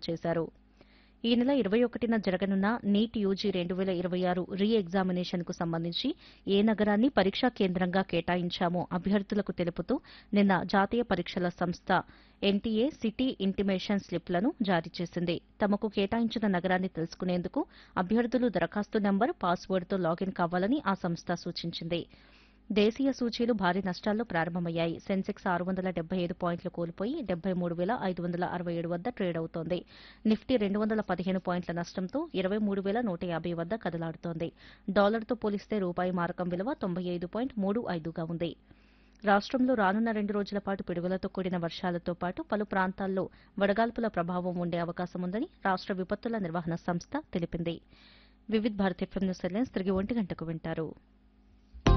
చేశారు ఈ నెల ఇరవై ఒకటిన జరగనున్న నీట్ యూజీ రెండు వేల ఇరవై ఆరు రీ ఎగ్జామినేషన్ కు సంబంధించి ఏ నగరాన్ని పరీక్షా కేంద్రంగా కేటాయించామో అభ్యర్థులకు తెలుపుతూ నిన్న జాతీయ పరీక్షల సంస్థ ఎన్టీఏ సిటీ ఇంటిమేషన్ స్లిప్లను జారీ చేసింది తమకు కేటాయించిన నగరాన్ని తెలుసుకునేందుకు అభ్యర్థులు దరఖాస్తు నంబర్ పాస్వర్డ్తో లాగిన్ కావాలని ఆ సంస్థ సూచించింది దేశీయ సూచీలు భారీ నష్టాల్లో ప్రారంభమయ్యాయి సెన్సెక్స్ ఆరు వందల డెబ్బై ఐదు పాయింట్లు కోల్పోయి డెబ్బై మూడు వేల ఐదు వందల అరవై ఏడు వద్ద ట్రేడ్ అవుతోంది నిఫ్టీ రెండు వందల పదిహేను పాయింట్ల నష్టంతో ఇరవై మూడు వేల నూట యాభై వద్ద కదలాడుతోంది డాలర్తో పోలిస్తే రూపాయి మారకం విలువ తొంభై ఐదు పాయింట్ మూడు ఐదుగా ఉంది రాష్ట్రంలో రానున్న రెండు రోజుల పాటు పిడుగులతో కూడిన వర్షాలతో పాటు పలు ప్రాంతాల్లో వడగాల్పుల ప్రభావం ఉండే అవకాశం ఉందని రాష్ట్ర విపత్తుల నిర్వహణ సంస్థ తెలిపింది Vividh Bharati FM news headlines తిరిగి ఒంటి గంటకు వింటారు